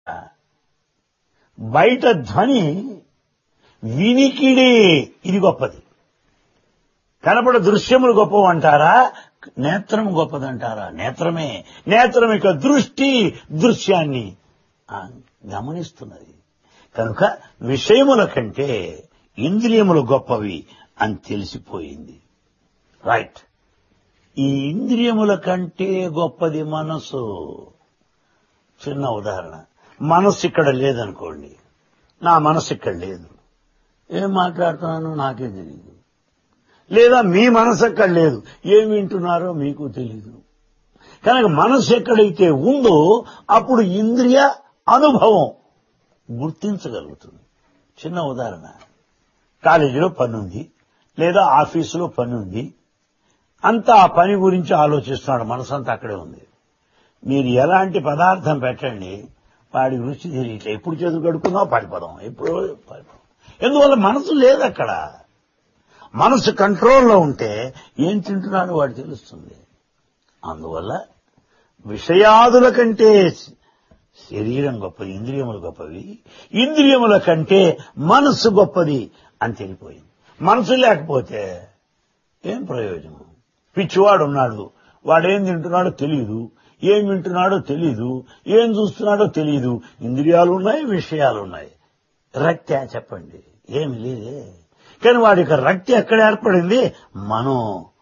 బయట ధ్వని వినికిడి ఇది గొప్పది కనపడ దృశ్యములు గొప్పవంటారా నేత్రం గొప్పదంటారా నేత్రమే నేత్రం ఇక దృష్టి దృశ్యాన్ని ఆ, గమనిస్తున్నది కనుక విషయముల కంటే ఇంద్రియములు గొప్పవి అని తెలిసిపోయింది రైట్ ఈ ఇంద్రియముల కంటే గొప్పది మనసు చిన్న ఉదాహరణ మనస్సు ఇక్కడ లేదనుకోండి నా మనస్సు ఇక్కడ లేదు ఏం మాట్లాడుతున్నానో నాకే తెలియదు లేదా మీ మనసు అక్కడ లేదు ఏం వింటున్నారో మీకు తెలియదు కనుక మనసు ఎక్కడైతే ఉందో అప్పుడు ఇంద్రియ అనుభవం గుర్తించగలుగుతుంది చిన్న ఉదాహరణ కాలేజీలో పని ఉంది లేదా ఆఫీసులో పని ఉంది అంతా ఆ పని గురించి ఆలోచిస్తున్నాడు మనసంతా అక్కడే ఉంది మీరు ఎలాంటి పదార్థం పెట్టండి వాడి రుచి తెలియట్లే ఎప్పుడు చేతులు కడుక్కున్నావు పడిపోదాం ఎప్పుడు పడిపోదాం ఎందువల్ల మనసు లేదు అక్కడ మనసు కంట్రోల్లో ఉంటే ఏం తింటున్నాడో వాడు తెలుస్తుంది అందువల్ల విషయాదుల కంటే శరీరం గొప్పది ఇంద్రియములు గొప్పవి ఇంద్రియముల కంటే మనస్సు గొప్పది అని తెలిపోయింది మనసు లేకపోతే ఏం ప్రయోజనం పిచ్చివాడు ఉన్నాడు వాడేం తింటున్నాడో తెలియదు ఏం వింటున్నాడో తెలియదు ఏం చూస్తున్నాడో తెలియదు ఇంద్రియాలు ఉన్నాయి విషయాలు ఉన్నాయి రక్త చెప్పండి ఏమి లేదే కానీ వాడి యొక్క రక్తి ఎక్కడ ఏర్పడింది మనో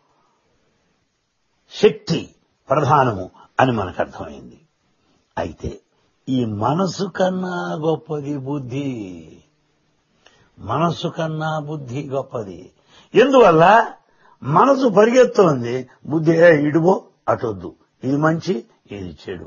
శక్తి ప్రధానము అని మనకు అర్థమైంది అయితే ఈ మనసు కన్నా గొప్పది బుద్ధి మనసు కన్నా బుద్ధి గొప్పది ఎందువల్ల మనసు పరిగెత్తుతుంది బుద్ధి "ఏ, ఇడుబో అటొద్దు ఇది మంచి ఇది చెడు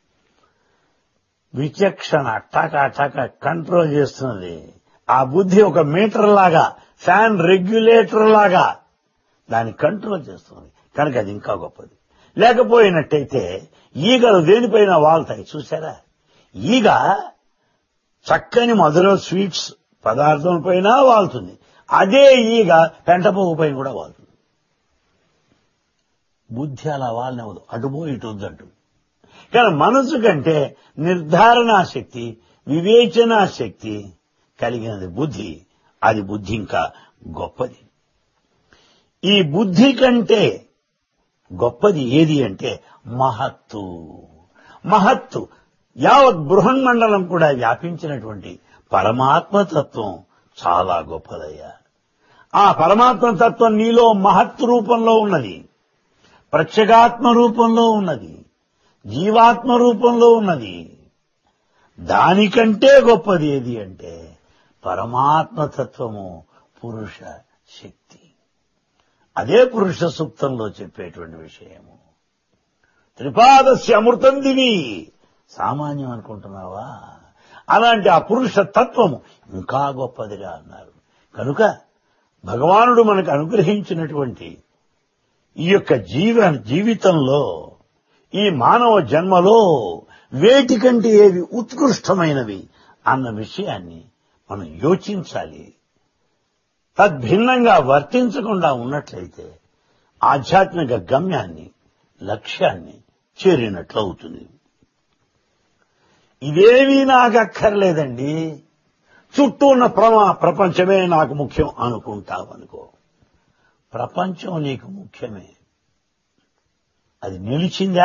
విచక్షణ టక టక కంట్రోల్ చేస్తున్నది ఆ బుద్ధి ఒక మీటర్ లాగా ఫ్యాన్ రెగ్యులేటర్ లాగా దాన్ని కంట్రోల్ చేస్తుంది కనుక అది ఇంకా గొప్పది లేకపోయినట్టయితే ఈగలు దేనిపైన వాళ్తాయి చూసారా ఈగ చక్కని మధుర స్వీట్స్ పదార్థం పైన వాళ్తుంది అదే ఈగ పెంటపోగు పైన కూడా వాళ్తుంది బుద్ధి అలా వాళ్ళనివ్వదు అటుపో ఇటు వద్దంటు కానీ మనసు కంటే నిర్ధారణా శక్తి వివేచనా శక్తి కలిగినది బుద్ధి అది బుద్ధి ఇంకా గొప్పది ఈ బుద్ధి కంటే గొప్పది ఏది అంటే మహత్తు మహత్తు యావత్ బృహన్మండలం కూడా వ్యాపించినటువంటి పరమాత్మతత్వం చాలా గొప్పదయ్యా ఆ పరమాత్మ తత్వం నీలో మహత్ రూపంలో ఉన్నది ప్రత్యేగాత్మ రూపంలో ఉన్నది జీవాత్మ రూపంలో ఉన్నది దానికంటే గొప్పది ఏది అంటే పరమాత్మ తత్వము పురుష శక్తి అదే పురుష సూక్తంలో చెప్పేటువంటి విషయము త్రిపాదస్య అమృతం దివి సామాన్యం అనుకుంటున్నావా అలాంటి ఆ పురుష తత్వము ఇంకా గొప్పదిగా అన్నారు కనుక భగవానుడు మనకు అనుగ్రహించినటువంటి ఈ యొక్క జీవ జీవితంలో ఈ మానవ జన్మలో వేటికంటే ఏవి ఉత్కృష్టమైనవి అన్న విషయాన్ని మనం యోచించాలి తద్భిన్నంగా వర్తించకుండా ఉన్నట్లయితే ఆధ్యాత్మిక గమ్యాన్ని లక్ష్యాన్ని చేరినట్లు అవుతుంది ఇదేమీ నాకు అక్కర్లేదండి చుట్టూ ఉన్న ప్రమా ప్రపంచమే నాకు ముఖ్యం అనుకుంటావనుకో ప్రపంచం నీకు ముఖ్యమే అది నిలిచిందా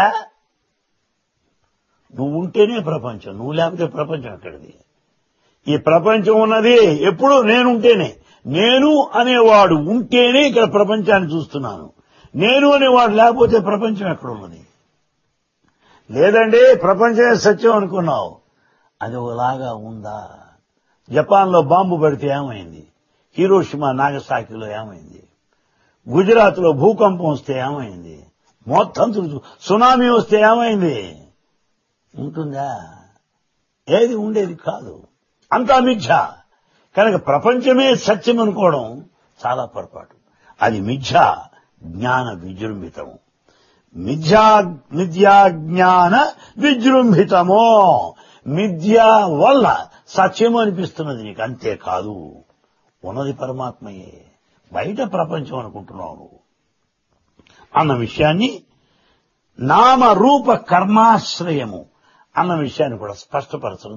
నువ్వు ఉంటేనే ప్రపంచం నువ్వు లేకపోతే ప్రపంచం ఎక్కడిది ఈ ప్రపంచం ఉన్నది ఎప్పుడు నేనుంటేనే నేను అనేవాడు ఉంటేనే ఇక్కడ ప్రపంచాన్ని చూస్తున్నాను నేను అనేవాడు లేకపోతే ప్రపంచం ఎక్కడ ఉన్నది లేదండి ప్రపంచమే సత్యం అనుకున్నావు అది ఒకలాగా ఉందా జపాన్లో బాంబు పడితే ఏమైంది హీరోషిమా నాగసాకిలో ఏమైంది గుజరాత్లో భూకంపం వస్తే ఏమైంది మొత్తం తుడుచు సునామీ వస్తే ఏమైంది ఉంటుందా ఏది ఉండేది కాదు అంతా మిథ్య కనుక ప్రపంచమే సత్యం అనుకోవడం చాలా పొరపాటు అది మిథ్య జ్ఞాన విజృంభితము మిథ్యా మిథ్యా జ్ఞాన విజృంభితమో మిథ్య వల్ల సత్యం అనిపిస్తున్నది నీకు అంతేకాదు ఉన్నది పరమాత్మయే బయట ప్రపంచం అనుకుంటున్నావు నువ్వు అన్న విషయాన్ని నామ రూప కర్మాశ్రయము అన్న విషయాన్ని కూడా స్పష్టపరచడం